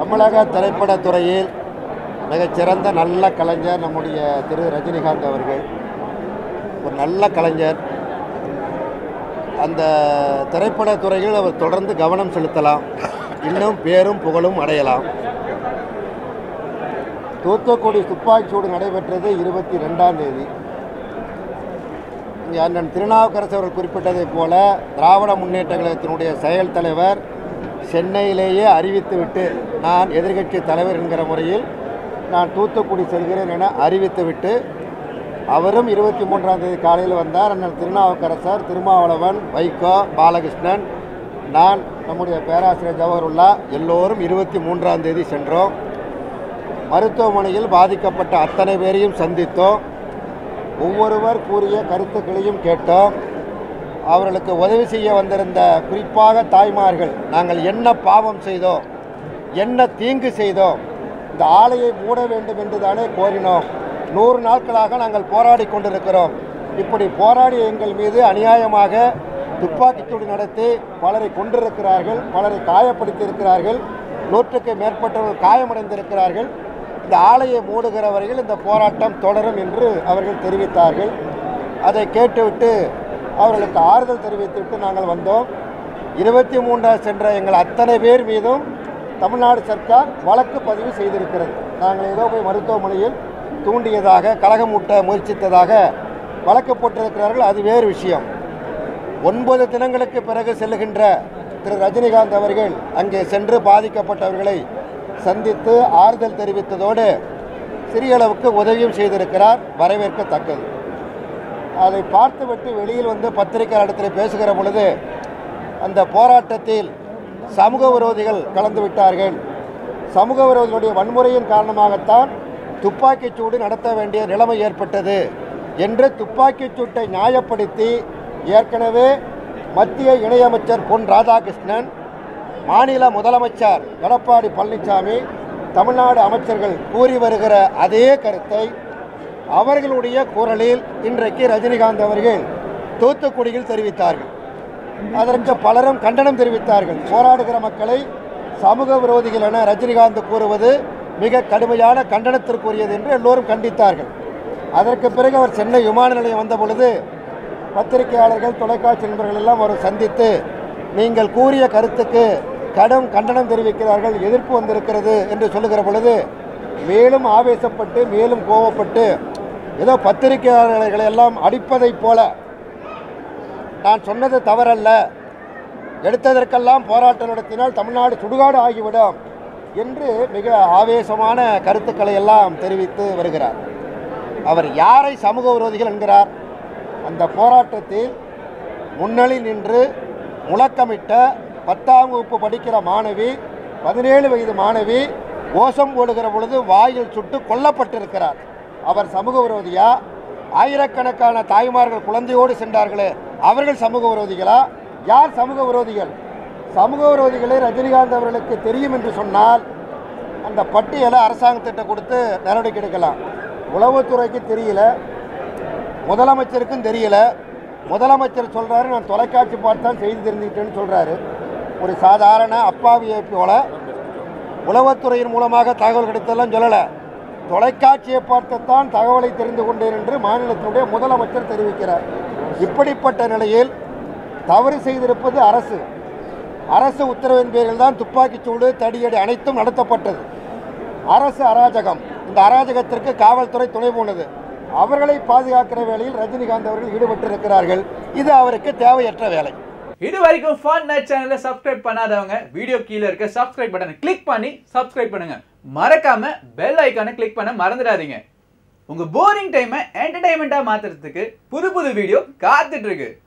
தமிழக திரைப்படத் துறையில் மிகச்சிறந்த நல்ல கலைஞர் நம்முடைய திரு ரஜினிகாந்த் அவர்கள் ஒரு நல்ல கலைஞர் அந்த திரைப்படத் துறையில் அவர் தொடர்ந்து கவனம் செலுத்தலாம் இன்னும் பேரும் புகழும் அடையலாம் தூத்துக்குடி துப்பாக்கிச்சூடு நடைபெற்றது இருபத்தி ரெண்டாம் தேதி இங்கே அண்ணன் திருநாவுக்கரசு அவர்கள் குறிப்பிட்டதைப் போல திராவிட முன்னேற்ற கழகத்தினுடைய செயல் தலைவர் சென்னையிலேயே அறிவித்துவிட்டு நான் எதிர்க்கட்சி தலைவர் என்கிற முறையில் நான் தூத்துக்குடி செல்கிறேன் என அறிவித்துவிட்டு அவரும் இருபத்தி மூன்றாம் தேதி காலையில் வந்தார் அண்ணன் திருநாவுக்கரசர் திருமாவளவன் வைகோ பாலகிருஷ்ணன் நான் நம்முடைய பேராசிரியர் ஜவஹருல்லா எல்லோரும் இருபத்தி மூன்றாம் தேதி சென்றோம் மருத்துவமனையில் பாதிக்கப்பட்ட அத்தனை பேரையும் சந்தித்தோம் ஒவ்வொருவர் கூறிய கருத்துக்களையும் கேட்டோம் அவர்களுக்கு உதவி செய்ய வந்திருந்த குறிப்பாக தாய்மார்கள் நாங்கள் என்ன பாவம் செய்தோம் என்ன தீங்கு செய்தோம் இந்த ஆலையை மூட வேண்டும் என்று தானே கோரினோம் நூறு நாட்களாக நாங்கள் போராடி கொண்டிருக்கிறோம் இப்படி போராடிய எங்கள் மீது அநியாயமாக துப்பாக்கிச்சூடு நடத்தி பலரை கொண்டிருக்கிறார்கள் பலரை காயப்படுத்தியிருக்கிறார்கள் நூற்றுக்கு மேற்பட்டவர்கள் காயமடைந்திருக்கிறார்கள் இந்த ஆலையை மூடுகிறவர்கள் இந்த போராட்டம் தொடரும் என்று அவர்கள் தெரிவித்தார்கள் அதை கேட்டுவிட்டு அவர்களுக்கு ஆறுதல் தெரிவித்துவிட்டு நாங்கள் வந்தோம் இருபத்தி மூன்றாம் சென்ற எங்கள் அத்தனை பேர் மீதும் தமிழ்நாடு சர்க்கார் வழக்கு பதிவு செய்திருக்கிறது நாங்கள் ஏதோ போய் மருத்துவமனையில் தூண்டியதாக கலகமூட்ட முயற்சித்ததாக வழக்கு போட்டிருக்கிறார்கள் அது வேறு விஷயம் ஒன்பது தினங்களுக்கு பிறகு செல்லுகின்ற திரு ரஜினிகாந்த் அவர்கள் அங்கே சென்று பாதிக்கப்பட்டவர்களை சந்தித்து ஆறுதல் தெரிவித்ததோடு சிறிய அளவுக்கு உதவியும் செய்திருக்கிறார் வரவேற்கத்தக்கது அதை பார்த்துவிட்டு வெளியில் வந்து பத்திரிகையாளத்தில் பேசுகிற பொழுது அந்த போராட்டத்தில் சமூக விரோதிகள் கலந்து விட்டார்கள் சமூக விரோதிகளுடைய வன்முறையின் காரணமாகத்தான் துப்பாக்கிச் சூடு நடத்த வேண்டிய நிலைமை ஏற்பட்டது என்று துப்பாக்கிச் சூட்டை நியாயப்படுத்தி ஏற்கனவே மத்திய இணையமைச்சர் பொன் ராதாகிருஷ்ணன் மாநில முதலமைச்சர் எடப்பாடி பழனிசாமி தமிழ்நாடு அமைச்சர்கள் கூறி வருகிற அதே கருத்தை அவர்களுடைய குரலில் இன்றைக்கு ரஜினிகாந்த் அவர்கள் தூத்துக்குடியில் தெரிவித்தார்கள் அதற்கு பலரும் கண்டனம் தெரிவித்தார்கள் போராடுகிற மக்களை சமூக விரோதிகள் என ரஜினிகாந்த் கூறுவது மிக கடுமையான கண்டனத்திற்குரியது என்று எல்லோரும் கண்டித்தார்கள் அதற்கு பிறகு அவர் சென்னை விமான நிலையம் வந்த பொழுது பத்திரிகையாளர்கள் தொலைக்காட்சி நண்பர்கள் எல்லாம் அவர் சந்தித்து நீங்கள் கூறிய கருத்துக்கு கடும் கண்டனம் தெரிவிக்கிறார்கள் எதிர்ப்பு வந்திருக்கிறது என்று சொல்லுகிற பொழுது மேலும் ஆவேசப்பட்டு மேலும் கோவப்பட்டு ஏதோ பத்திரிகையாளர்களை எல்லாம் அடிப்பதைப் போல நான் சொன்னது தவறல்ல எடுத்ததற்கெல்லாம் போராட்டம் நடத்தினால் தமிழ்நாடு சுடுகாடு ஆகிவிடும் என்று மிக ஆவேசமான கருத்துக்களை எல்லாம் தெரிவித்து வருகிறார் அவர் யாரை சமூக விரோதிகள் என்கிறார் அந்த போராட்டத்தில் முன்னணி நின்று முழக்கமிட்ட பத்தாம் வகுப்பு படிக்கிற மாணவி பதினேழு வயது மாணவி கோஷம் போடுகிற பொழுது வாயில் சுட்டு கொல்லப்பட்டிருக்கிறார் அவர் சமூக விரோதியா ஆயிரக்கணக்கான தாய்மார்கள் குழந்தையோடு சென்றார்களே அவர்கள் சமூக விரோதிகளா யார் சமூக விரோதிகள் சமூக விரோதிகளை ரஜினிகாந்த் அவர்களுக்கு தெரியும் என்று சொன்னால் அந்த பட்டியலை அரசாங்கத்திட்ட கொடுத்து நடவடிக்கை எடுக்கலாம் உளவுத்துறைக்கு தெரியல முதலமைச்சருக்கும் தெரியல முதலமைச்சர் சொல்கிறாரு நான் தொலைக்காட்சி பார்த்து தான் செய்தி தெரிஞ்சுக்கிட்டேன்னு சொல்கிறாரு ஒரு சாதாரண அப்பாவியை போல உளவுத்துறையின் மூலமாக தகவல் கிடைத்ததெல்லாம் சொல்லலை தொலைக்காட்சியை பார்த்துத்தான் தகவலை தெரிந்து கொண்டேன் என்று மாநிலத்தினுடைய முதலமைச்சர் தெரிவிக்கிறார் இப்படிப்பட்ட நிலையில் தவறு செய்திருப்பது அரசு அரசு உத்தரவின் பேரில் தான் துப்பாக்கிச்சூடு தடியடி அனைத்தும் நடத்தப்பட்டது அரசு அராஜகம் இந்த அராஜகத்திற்கு காவல்துறை துணை போனது அவர்களை பாதுகாக்கிற வேளையில் ரஜினிகாந்த் அவர்கள் ஈடுபட்டிருக்கிறார்கள் இது அவருக்கு தேவையற்ற வேலை இது வரைக்கும் ஃபன் நைட் சேனலை சப்ஸ்கிரைப் பண்ணாதவங்க வீடியோ கீழே இருக்க சப்ஸ்கிரைப் பட்டனை கிளிக் பண்ணி சப்ஸ்கிரைப் பண்ணுங்க மறக்காம பெல் ஐக்கானை கிளிக் பண்ண மறந்துடாதீங்க உங்க போரிங் டைமை என்டர்டைன்மெண்ட்டாக மாத்துறதுக்கு புது புது வீடியோ காத்துட்டு இருக்கு